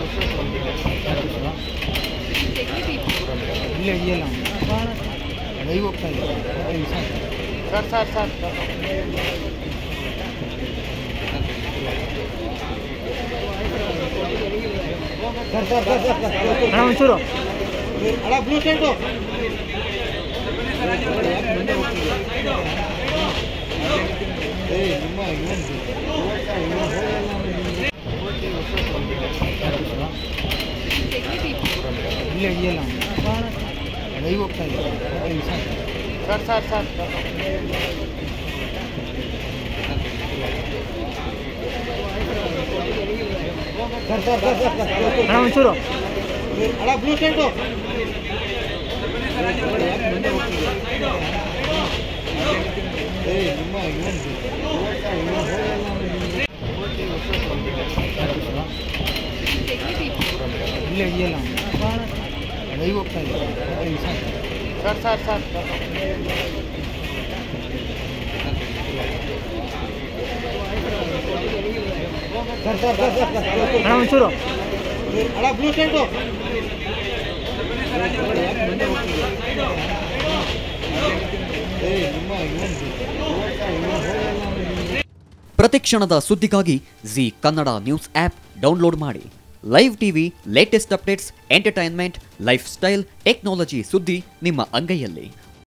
ಇಲ್ಲೇ ಇದೆಯಲ್ಲ ಲೈವ್ ಹೋಗ್ತಾ ಇದೆ sir sir sir sir sir sir sir ಅಣ್ಣ ಒಂಚೂರು ಅಣ್ಣ ಬ್ಲೂ ಟೆಂಟು ಇಲ್ಲೇ ಇದೆಯಲ್ಲ ಲೈವ್ ಹೋಗ್ತಾ ಇದೆ sir sir sir sir sir sir sir ಅಣ್ಣ ಒಂಚೂರು ಅಣ್ಣ ಬ್ಲೂ ಟೆಂಟು ಇಲ್ಲೇ ಇದೆಯಲ್ಲ ಲೈವ್ ಹೋಗ್ತಾ ಇದೆ sir sir sir sir sir sir sir ಅಣ್ಣ ಒಂಚೂರು ಅಣ್ಣ ಬ್ಲೂ ಟೆಂಟು ಪ್ರತಿಕ್ಷಣದ ಸುದ್ದಿಗಾಗಿ Zee Kannada news app download ಮಾಡಿ live TV latest updates entertainment lifestyle technology ಸುದ್ದಿ ನಿಮ್ಮ ಅಂಗೈಯಲ್ಲಿ